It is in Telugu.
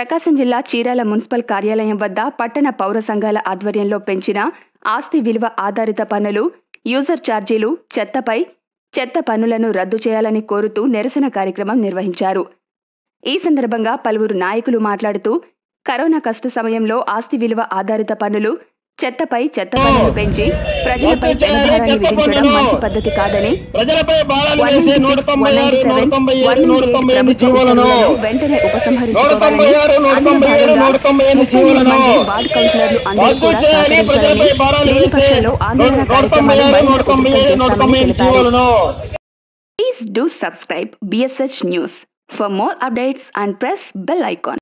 ప్రకాశం జిల్లా చీరాల మున్సిపల్ కార్యాలయం వద్ద పట్టణ పౌర సంఘాల ఆధ్వర్యంలో పెంచిన ఆస్తి విలువ ఆధారిత పన్నులు యూజర్ ఛార్జీలు చెత్తపై చెత్త పన్నులను రద్దు చేయాలని కోరుతూ నిరసన కార్యక్రమం నిర్వహించారు ఈ సందర్భంగా పలువురు నాయకులు మాట్లాడుతూ కరోనా కష్ట సమయంలో ఆస్తి విలువ ఆధారిత పన్నులు చెత్తపై చెత్త పన్నులు పెంచి ప్రజలపై రద్దు చేయాలి పెనుభారాన్ని చెత్త విధించడం పన్నులు. మంచి పద్ధతి కాదని ప్రజలపై భారాలు వేసే నూట 196, తొంభై ఆరు నూట తొంభై ఏడు 197, నూట తొంభై ఎనిమిది ప్రభుత్వ జీవోలను ఉత్తర్వులను వెంటనే నూట ఉపసంహరించుకోవాలని తొంభై ఆరు నూట అందులో తొంభై ఏడు భాగంగా నూట తొంభై ఎనిమిది ముప్పై జీవోలను మంది వార్డు కౌన్సిలర్లు అందరూ రద్దు కూడా చేయాలి ప్రజలపై సహకరించాలని భారాలు లేని వేసే పక్షంలో ఆందోళన నూట తొంభై కార్యక్రమాలు ఆరు నూట మరింత తొంభై ఉధృతం ఏడు నూట తొంభై చేస్తామని ఎనిమిది తెలిపారు జీవోలను Please do subscribe BSH News. For more updates and press bell icon.